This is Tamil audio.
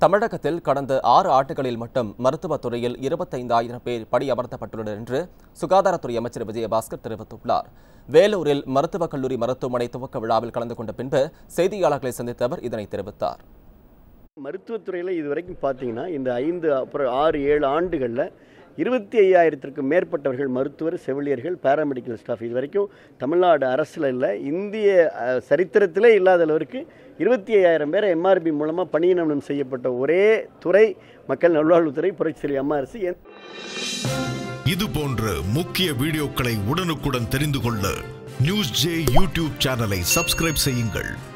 தமிழகத்தில் கடந்த ஆறு ஆண்டுகளில் மட்டும் மருத்துவத் துறையில் இருபத்தைந்தாயிரம் பேர் பணியமர்த்தப்பட்டுள்ளனர் என்று சுகாதாரத்துறை அமைச்சர் விஜயபாஸ்கர் தெரிவித்துள்ளார் வேலூரில் மருத்துவக் கல்லூரி மருத்துவமனை துவக்க விழாவில் கலந்து கொண்ட பின்பு செய்தியாளர்களை சந்தித்த அவர் இதனை தெரிவித்தார் மருத்துவத்துறையில் இது வரைக்கும் பார்த்தீங்கன்னா இந்த ஐந்து அப்புறம் ஆறு ஏழு ஆண்டுகளில் இருபத்தி ஐயாயிரத்திற்கும் மேற்பட்டவர்கள் மருத்துவர் செவிலியர்கள் பேராமெடிக்கல் ஸ்டாஃப் இது வரைக்கும் தமிழ்நாடு அரசில் இல்லை இந்திய அஹ், சரித்திரத்திலே இல்லாத அளவிற்கு இருபத்தி ஐயாயிரம் பேரை எம்ஆர்பி மூலமாக பணியினம் செய்யப்பட்ட ஒரே துறை மக்கள் நல்வாழ்வுத்துறை புரட்சித்தலைவி அம்மா அரசு எந்த இது போன்ற முக்கிய வீடியோக்களை உடனுக்குடன் தெரிந்து கொள்ள நியூஸ் ஜே யூடியூப் சேனலை சப்ஸ்கிரைப் செய்யுங்கள்